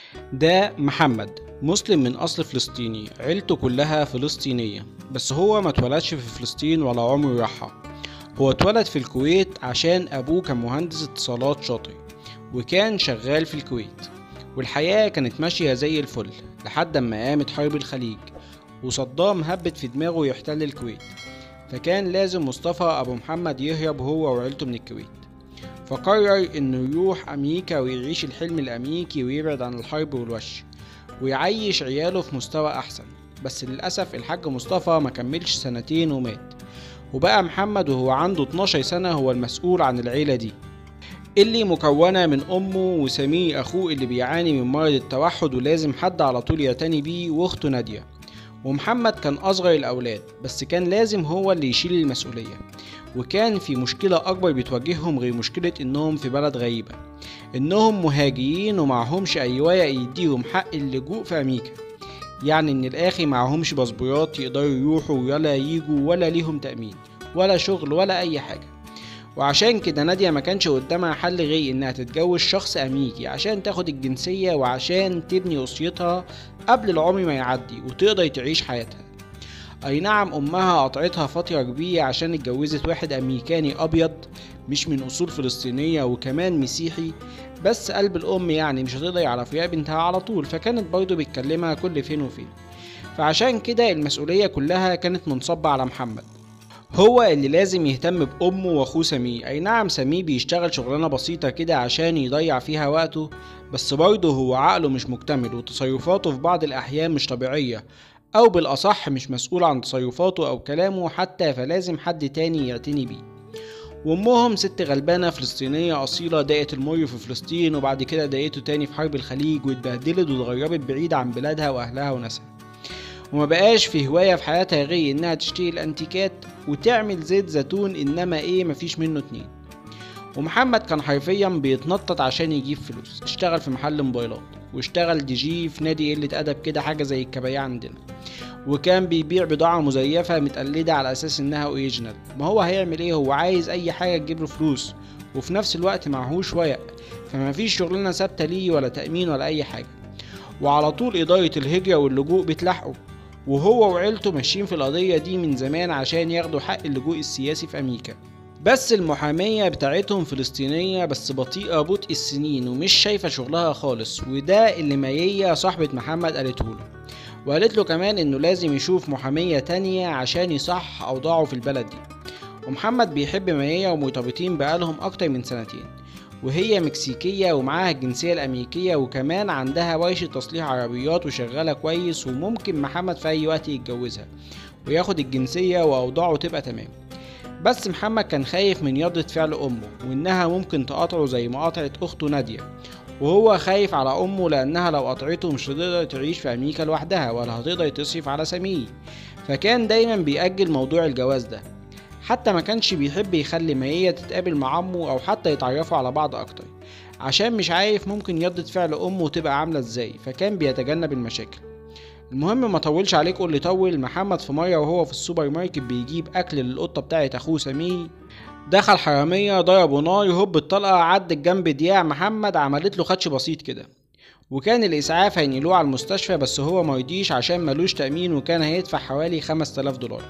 ده محمد مسلم من أصل فلسطيني عيلته كلها فلسطينية بس هو ما اتولدش في فلسطين ولا عمره راحها هو اتولد في الكويت عشان أبوه كان مهندس اتصالات شاطر وكان شغال في الكويت والحياة كانت ماشية زي الفل لحد ما قامت حرب الخليج وصدام هبت في دماغه يحتل الكويت فكان لازم مصطفى أبو محمد يهرب هو وعيلته من الكويت فقرر إنه يروح أمريكا ويعيش الحلم الأمريكي ويبعد عن الحرب والوش ويعيش عياله في مستوى أحسن بس للأسف الحاج مصطفى ما كملش سنتين ومات وبقى محمد وهو عنده 12 سنة هو المسؤول عن العيلة دي اللي مكونة من أمه وسمير أخوه اللي بيعاني من مرض التوحد ولازم حد على طول يعتني بيه وأخته نادية ومحمد كان أصغر الأولاد بس كان لازم هو اللي يشيل المسؤولية وكان في مشكلة أكبر بتواجههم غير مشكلة إنهم في بلد غريبة إنهم مهاجرين ومعهمش أي ورق يديهم حق اللجوء في أمريكا يعني من الآخر معهمش باسبورات يقدروا يروحوا ولا يجوا ولا ليهم تأمين ولا شغل ولا أي حاجة وعشان كده نادية ما كانش قدامها حل غير إنها تتجوز شخص أمريكي عشان تاخد الجنسية وعشان تبني أسرتها قبل العمر ما يعدي وتقدر تعيش حياتها أي نعم أمها قطعتها فترة كبيرة عشان اتجوزت واحد أمريكاني أبيض مش من أصول فلسطينية وكمان مسيحي بس قلب الأم يعني مش هتقدر يعرف يا بنتها على طول فكانت برضه بتكلمها كل فين وفين فعشان كده المسؤولية كلها كانت منصبة على محمد هو اللي لازم يهتم بأمه وأخوه سميه أي نعم سميه بيشتغل شغلانة بسيطة كده عشان يضيع فيها وقته بس برضه هو عقله مش مكتمل وتصرفاته في بعض الأحيان مش طبيعية أو بالأصح مش مسؤول عن تصرفاته أو كلامه حتى فلازم حد تاني يعتني بيه وأمهم ست غلبانة فلسطينية أصيلة ضاقت المر في فلسطين وبعد كده ضاقته تاني في حرب الخليج واتبهدلت واتغربت بعيد عن بلادها وأهلها وناسها وما بقاش في هواية في حياتها غير إنها تشتري الأنتيكات وتعمل زيت زيتون إنما إيه مفيش منه اتنين ومحمد كان حرفيا بيتنطط عشان يجيب فلوس اشتغل في محل موبايلات واشتغل دي جي في نادي قلة أدب كده حاجة زي الكباية عندنا وكان بيبيع بضاعة مزيفة متقلدة على أساس إنها أوريجينال ما هو هيعمل إيه هو عايز أي حاجة تجيب له فلوس وفي نفس الوقت معهوش ورق فما فيش شغلانة ثابتة ليه ولا تأمين ولا أي حاجة وعلى طول إدارة الهجرة واللجوء بتلاحقه وهو وعيلته ماشيين في القضية دي من زمان عشان ياخدوا حق اللجوء السياسي في أمريكا بس المحامية بتاعتهم فلسطينية بس بطيئة بطء السنين ومش شايفة شغلها خالص وده اللي مايية صاحبة محمد قالته له وقالت له كمان انه لازم يشوف محامية تانية عشان يصح اوضاعه في البلد دي ومحمد بيحب مايا ومرتبطين بقالهم اكتر من سنتين وهي مكسيكية ومعاها الجنسية الأمريكية وكمان عندها ورشة تصليح عربيات وشغالة كويس وممكن محمد في أي وقت يتجوزها وياخد الجنسية وأوضاعه تبقى تمام بس محمد كان خايف من يضة فعل أمه وإنها ممكن تقاطعه زي ما قطعت أخته نادية وهو خايف على أمه لأنها لو قطعته مش هتقدر تعيش في أمريكا لوحدها ولا هتقدر تصرف على سميه فكان دايما بيأجل موضوع الجواز ده حتى ما كانش بيحب يخلي مايا تتقابل مع عمه أو حتى يتعرفوا على بعض أكتر عشان مش عارف ممكن يضة فعل أمه تبقى عاملة ازاي فكان بيتجنب المشاكل المهم ما طولش عليك قول لي طول محمد في مرة وهو في السوبر ماركت بيجيب أكل للقطة بتاعت أخوه سمير دخل حرامية ضربوا نار هوب الطلقة عدت جنب دياع محمد عملت له خدش بسيط كده وكان الإسعاف هينقلوه على المستشفى بس هو مرضيش عشان ملوش تأمين وكان هيدفع حوالي 5000 دولار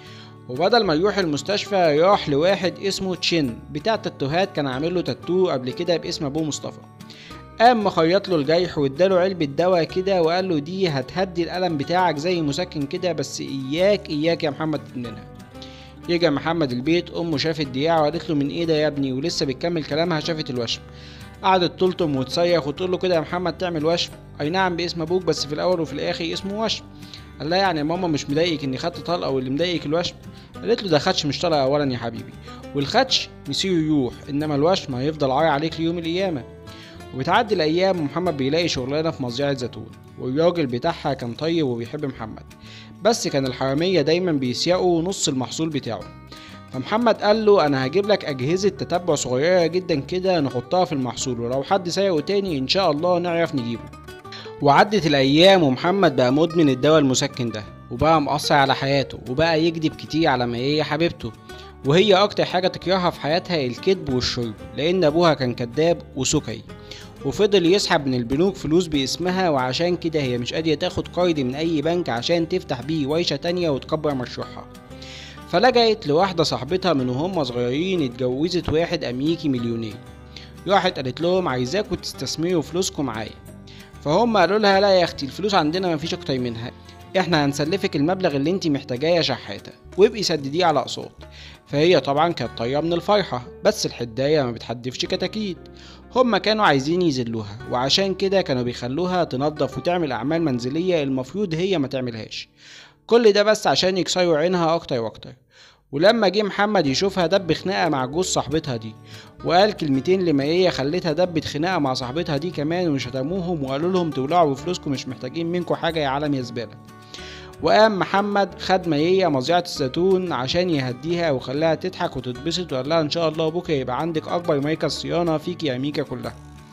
وبدل ما يروح المستشفى راح لواحد اسمه تشين بتاع تاتوهات كان عامل له تاتو قبل كده باسم ابوه مصطفى قام مخيط له الجرح واداله علبة دواء كده وقال له دي هتهدي الألم بتاعك زي مسكن كده بس إياك إياك يا محمد تدمنها رجع محمد البيت أمه شافت دياع وقالت له من إيه ده يا ابني ولسه بتكمل كلامها شافت الوشم قعدت تلطم وتصيخ وتقول له كده يا محمد تعمل وشم أي نعم باسم أبوك بس في الأول وفي الآخر اسمه وشم قال لها يعني يا ماما مش مضايقك اني خدت طلقه واللي مضايقك الوشم قالت له ده خدش مش طلقه اولا يا حبيبي والخدش مسيره يروح انما الوشم هيفضل عار عليك ليوم القيامه وبتعدي الايام ومحمد بيلاقي شغلانه في مزرعه زيتون والراجل بتاعها كان طيب وبيحب محمد بس كان الحراميه دايما بيسيقوا نص المحصول بتاعه فمحمد قال له انا هجيب لك اجهزه تتبع صغيره جدا كده نحطها في المحصول ولو حد سرقه تاني ان شاء الله نعرف نجيبه وعدت الأيام ومحمد بقى مدمن الدواء المسكن ده وبقى مأثر على حياته وبقى يكذب كتير على ما هي حبيبته وهي أكتر حاجة تكرهها في حياتها الكذب والشرب لأن أبوها كان كذاب وسكري وفضل يسحب من البنوك فلوس باسمها وعشان كده هي مش قادرة تاخد قرض من أي بنك عشان تفتح بيه ويشة تانية وتكبر مشروعها فلجأت لواحدة صاحبتها من وهم صغيرين اتجوزت واحد أمريكي مليونير راحت قالت لهم عايزاكوا تستثمروا فلوسكم معايا فهم قالوا لها لا يا اختي الفلوس عندنا مفيش اكتر منها احنا هنسلفك المبلغ اللي انت محتاجاه يا شحاته وابقي سدديه على اقساط فهي طبعا كانت طايره من الفرحه بس الحدايه ما بتحدفش كتاكيت هما كانوا عايزين يذلوها وعشان كده كانوا بيخلوها تنظف وتعمل اعمال منزليه المفروض هي ما تعملهاش كل ده بس عشان يكسروا عينها اكتر واكتر ولما جه محمد يشوفها دب خناقه مع جوز صاحبتها دي وقال كلمتين لمائية خلتها دبت خناقه مع صاحبتها دي كمان وشتموهم وقالوا لهم تولعوا بفلوسكم مش محتاجين منكم حاجه يا عالم يا زباله وقام محمد خد مية مزرعة الزيتون عشان يهديها وخلاها تضحك وتتبسط وقال لها ان شاء الله بكره يبقى عندك اكبر مركز صيانة فيك يا اميكا كلها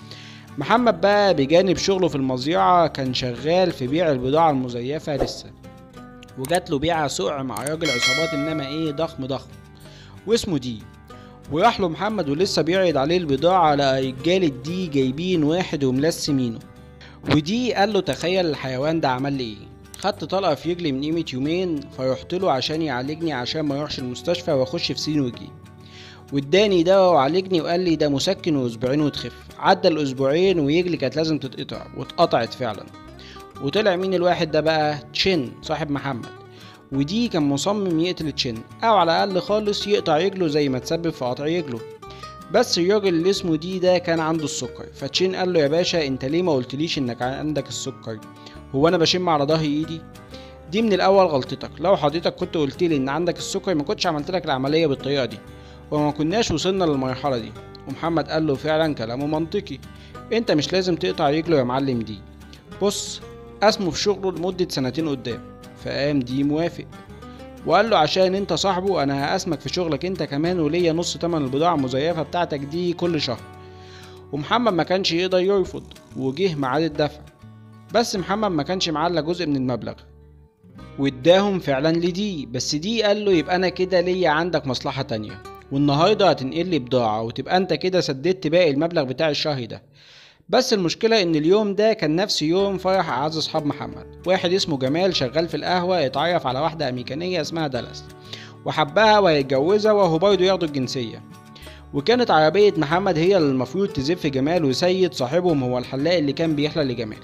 محمد بقى بجانب شغله في المزرعة كان شغال في بيع البضاعة المزيفة لسه وجات له بيعة سقع مع راجل عصابات انما ايه ضخم ضخم واسمه دي وراح له محمد ولسه بيعرض عليه البضاعة لقى رجالة دي جايبين واحد وملسمينه ودي قال له تخيل الحيوان ده عمل لي ايه خدت طلقة في رجلي من قيمة يومين فرحت له عشان يعالجني عشان ما يروحش المستشفى واخش في سين وجيم واداني دواء وعالجني وقال لي ده مسكن واسبوعين وتخف عدى الاسبوعين ورجلي كانت لازم تتقطع واتقطعت فعلا وطلع مين الواحد ده بقى تشين صاحب محمد ودي كان مصمم يقتل تشين او على الاقل خالص يقطع رجله زي ما تسبب في قطع رجله بس الراجل اللي اسمه دي ده كان عنده السكر فتشين قال له يا باشا انت ليه ما قلتليش انك عندك السكر هو انا بشم على ظهري ايدي دي من الاول غلطتك لو حضرتك كنت قلت لي ان عندك السكر ما كنتش عملت لك العمليه بالطريقه دي وما كناش وصلنا للمرحله دي ومحمد قال له فعلا كلامه منطقي انت مش لازم تقطع رجله يا معلم دي بص اسمه في شغله لمده سنتين قدام فقام دي موافق وقال له عشان انت صاحبه انا هقسمك في شغلك انت كمان وليا نص تمن البضاعه المزيفه بتاعتك دي كل شهر ومحمد ما كانش يقدر يرفض وجه ميعاد الدفع بس محمد ما كانش معاه الا جزء من المبلغ واداهم فعلا لدي بس دي قال له يبقى انا كده ليا عندك مصلحة تانية والنهاردة هتنقل لي بضاعة وتبقى انت كده سددت باقي المبلغ بتاع الشهر ده بس المشكلة ان اليوم ده كان نفس يوم فرح اعز اصحاب محمد واحد اسمه جمال شغال في القهوة اتعرف على واحدة امريكانية اسمها دالاس وحبها وهيتجوزها وهو برضه ياخدوا الجنسية وكانت عربية محمد هي اللي المفروض تزف جمال وسيد صاحبهم هو الحلاق اللي كان بيحلى لجمال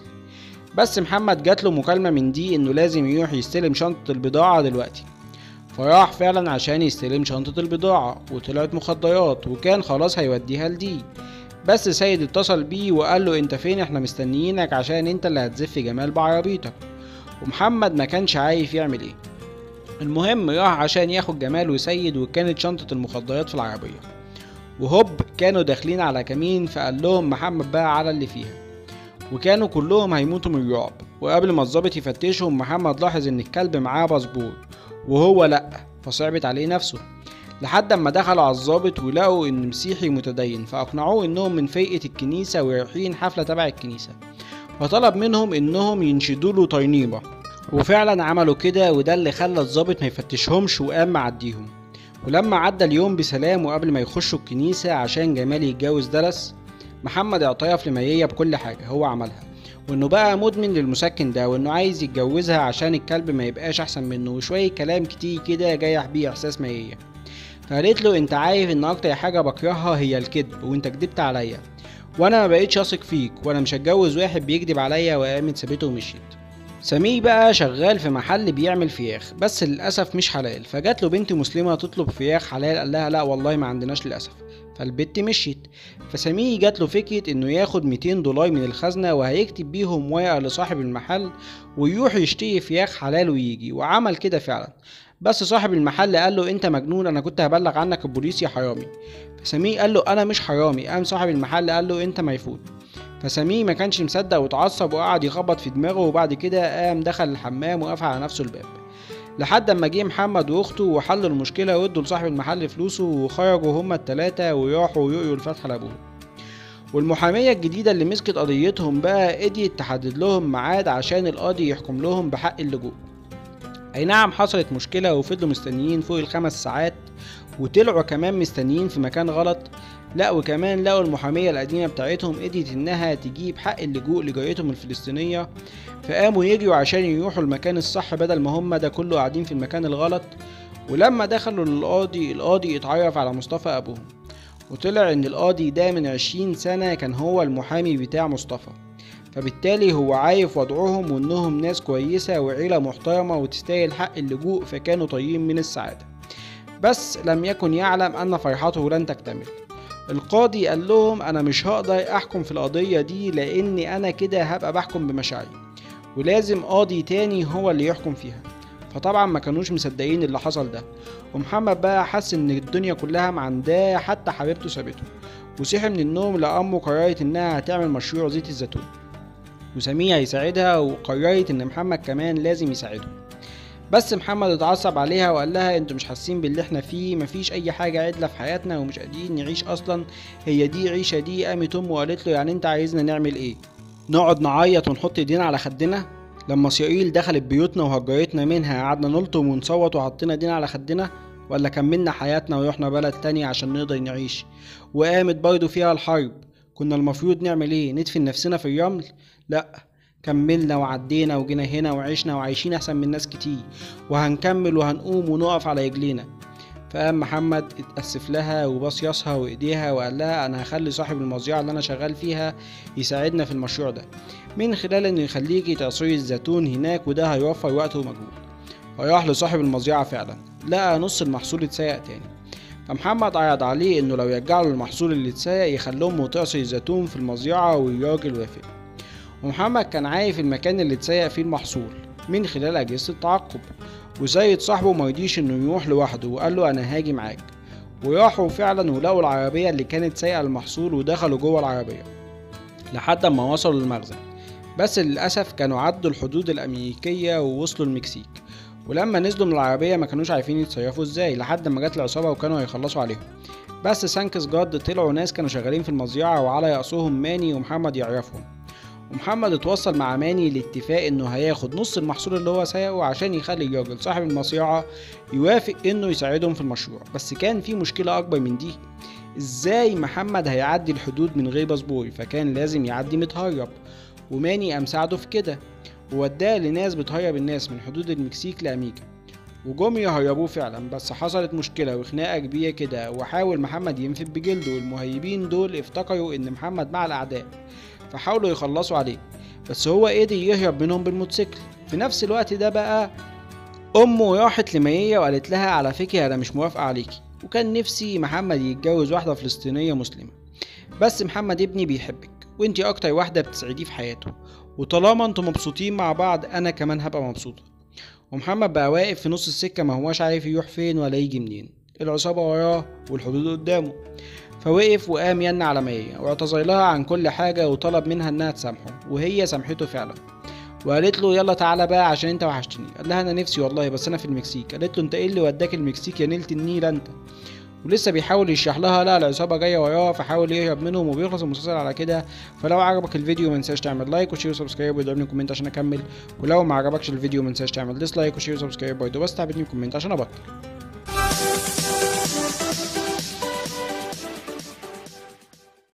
بس محمد جات له مكالمة من دي انه لازم يروح يستلم شنطة البضاعة دلوقتي فراح فعلا عشان يستلم شنطة البضاعة وطلعت مخدرات وكان خلاص هيوديها لدي بس سيد اتصل بيه وقال له انت فين احنا مستنيينك عشان انت اللي هتزف جمال بعربيتك ومحمد ما كانش عارف يعمل ايه المهم راح عشان ياخد جمال وسيد وكانت شنطة المخدرات في العربية وهوب كانوا داخلين على كمين فقال لهم محمد بقى على اللي فيها وكانوا كلهم هيموتوا من الرعب وقبل ما الظابط يفتشهم محمد لاحظ ان الكلب معاه باسبور وهو لأ فصعبت عليه نفسه لحد اما دخلوا على الظابط ولقوا ان مسيحي متدين فاقنعوه انهم من فيئة الكنيسة ورايحين حفلة تبع الكنيسة فطلب منهم انهم ينشدوا له طينيبة وفعلا عملوا كده وده اللي خلى الظابط ما يفتشهمش وقام معديهم ولما عدى اليوم بسلام وقبل ما يخشوا الكنيسة عشان جمال يتجوز دلس محمد اعترف لمية بكل حاجة هو عملها وانه بقى مدمن للمسكن ده وانه عايز يتجوزها عشان الكلب ما يبقاش احسن منه وشوية كلام كتير كده جايح بيه احساس مية فقالت له انت عارف ان اكتر حاجة بكرهها هي الكذب وانت كدبت عليا وانا ما بقيتش اثق فيك وانا مش هتجوز واحد بيكذب عليا وقامت سابته ومشيت سمير بقى شغال في محل بيعمل فياخ بس للاسف مش حلال فجات له بنت مسلمه تطلب فياخ حلال قال لها لا والله ما عندناش للاسف فالبت مشيت فسمير جات له فكره انه ياخد 200 دولار من الخزنه وهيكتب بيهم ورقه لصاحب المحل ويروح يشتري فياخ حلال ويجي وعمل كده فعلا بس صاحب المحل قال له انت مجنون انا كنت هبلغ عنك البوليس يا حرامي فسمير قال له انا مش حرامي قام صاحب المحل قال له انت ميفوت فسمير ما كانش مصدق واتعصب وقعد يخبط في دماغه وبعد كده قام دخل الحمام وقفل على نفسه الباب لحد اما جه محمد واخته وحلوا المشكله وادوا لصاحب المحل فلوسه وخرجوا هما التلاته وراحوا يقروا الفاتحه لابوهم والمحامية الجديدة اللي مسكت قضيتهم بقى قدرت تحدد لهم ميعاد عشان القاضي يحكم لهم بحق اللجوء اي نعم حصلت مشكلة وفضلوا مستنيين فوق الخمس ساعات وطلعوا كمان مستنيين في مكان غلط لا وكمان لقوا المحامية القديمة بتاعتهم قدرت إنها تجيب حق اللجوء لجاريتهم الفلسطينية فقاموا يجروا عشان يروحوا المكان الصح بدل ما هم ده كله قاعدين في المكان الغلط ولما دخلوا للقاضي القاضي اتعرف على مصطفى أبوهم وطلع إن القاضي ده من عشرين سنة كان هو المحامي بتاع مصطفى فبالتالي هو عارف وضعهم وإنهم ناس كويسة وعيلة محترمة وتستاهل حق اللجوء فكانوا طيبين من السعادة بس لم يكن يعلم أن فرحته لن تكتمل القاضي قال لهم أنا مش هقدر أحكم في القضية دي لأني أنا كده هبقى بحكم بمشاعري ولازم قاضي تاني هو اللي يحكم فيها فطبعا ما كانوش مصدقين اللي حصل ده ومحمد بقى حس ان الدنيا كلها معنداه حتى حبيبته سابته وصحي من النوم لقى امه قررت انها هتعمل مشروع زيت الزيتون وسمية هيساعدها وقررت ان محمد كمان لازم يساعده بس محمد اتعصب عليها وقال لها انتوا مش حاسين باللي احنا فيه مفيش اي حاجه عدله في حياتنا ومش قادرين نعيش اصلا هي دي عيشه دي قامت امه وقالت له يعني انت عايزنا نعمل ايه نقعد نعيط ونحط ايدينا على خدنا لما اسرائيل دخلت بيوتنا وهجرتنا منها قعدنا نلطم ونصوت وحطينا ايدينا على خدنا ولا كملنا حياتنا ورحنا بلد تانية عشان نقدر نعيش وقامت برضه فيها الحرب كنا المفروض نعمل ايه ندفن نفسنا في الرمل لا كملنا وعدينا وجينا هنا وعشنا وعايشين احسن من ناس كتير وهنكمل وهنقوم ونقف على رجلينا فقام محمد اتأسف لها وباص ياسها وايديها وقال لها انا هخلي صاحب المزرعة اللي انا شغال فيها يساعدنا في المشروع ده من خلال انه يخليكي تعصري الزيتون هناك وده هيوفر وقت ومجهود فراح لصاحب المزرعة فعلا لقى نص المحصول اتسرق تاني فمحمد عرض عليه انه لو يرجع له المحصول اللي اتسرق يخليهم تعصر الزيتون في المزرعة والراجل وافق ومحمد كان عارف المكان اللي اتسرق فيه المحصول من خلال أجهزة التعقب وزيد صاحبه مرضيش انه يروح لوحده وقال له انا هاجي معاك وراحوا فعلا ولقوا العربية اللي كانت سايقة المحصول ودخلوا جوه العربية لحد ما وصلوا للمخزن بس للأسف كانوا عدوا الحدود الأمريكية ووصلوا المكسيك ولما نزلوا من العربية ما كانوش عارفين يتصرفوا ازاي لحد ما جت العصابة وكانوا هيخلصوا عليهم بس سانكس جاد طلعوا ناس كانوا شغالين في المزرعة وعلى رأسهم ماني ومحمد يعرفهم ومحمد اتوصل مع ماني لاتفاق انه هياخد نص المحصول اللي هو سرقه عشان يخلي الراجل صاحب المزرعة يوافق انه يساعدهم في المشروع بس كان في مشكلة اكبر من دي ازاي محمد هيعدي الحدود من غير باسبور فكان لازم يعدي متهرب وماني قام ساعده في كده ووداه لناس بتهرب الناس من حدود المكسيك لامريكا وجم يهربوه فعلا بس حصلت مشكلة وخناقة كبيرة كده وحاول محمد ينفذ بجلده والمهيبين دول افتكروا ان محمد مع الاعداء فحاولوا يخلصوا عليه بس هو قدر يهرب منهم بالموتوسيكل في نفس الوقت ده بقى امه راحت لمية وقالت لها على فكرة انا مش موافقة عليكي وكان نفسي محمد يتجوز واحدة فلسطينية مسلمة بس محمد ابني بيحبك وانتي اكتر واحدة بتسعديه في حياته وطالما انتوا مبسوطين مع بعض انا كمان هبقى مبسوطة ومحمد بقى واقف في نص السكة ما هواش عارف يروح فين ولا يجي منين العصابة وراه والحدود قدامه فوقف وقام ين على مية واعتذر لها عن كل حاجة وطلب منها انها تسامحه وهي سامحته فعلا وقالت له يلا تعالى بقى عشان انت وحشتني قال لها انا نفسي والله بس انا في المكسيك قالت له انت ايه اللي وداك المكسيك يا نيلة النيل انت ولسه بيحاول يشرح لها لا العصابه جايه وراه فحاول يهرب منهم وبيخلص المسلسل على كده فلو عجبك الفيديو منساش تعمل لايك وشير وسبسكرايب وادعمني كومنت عشان اكمل ولو ما عجبكش الفيديو منساش تعمل ديسلايك وشير وسبسكرايب برضه بس تعبتني كومنت عشان ابطل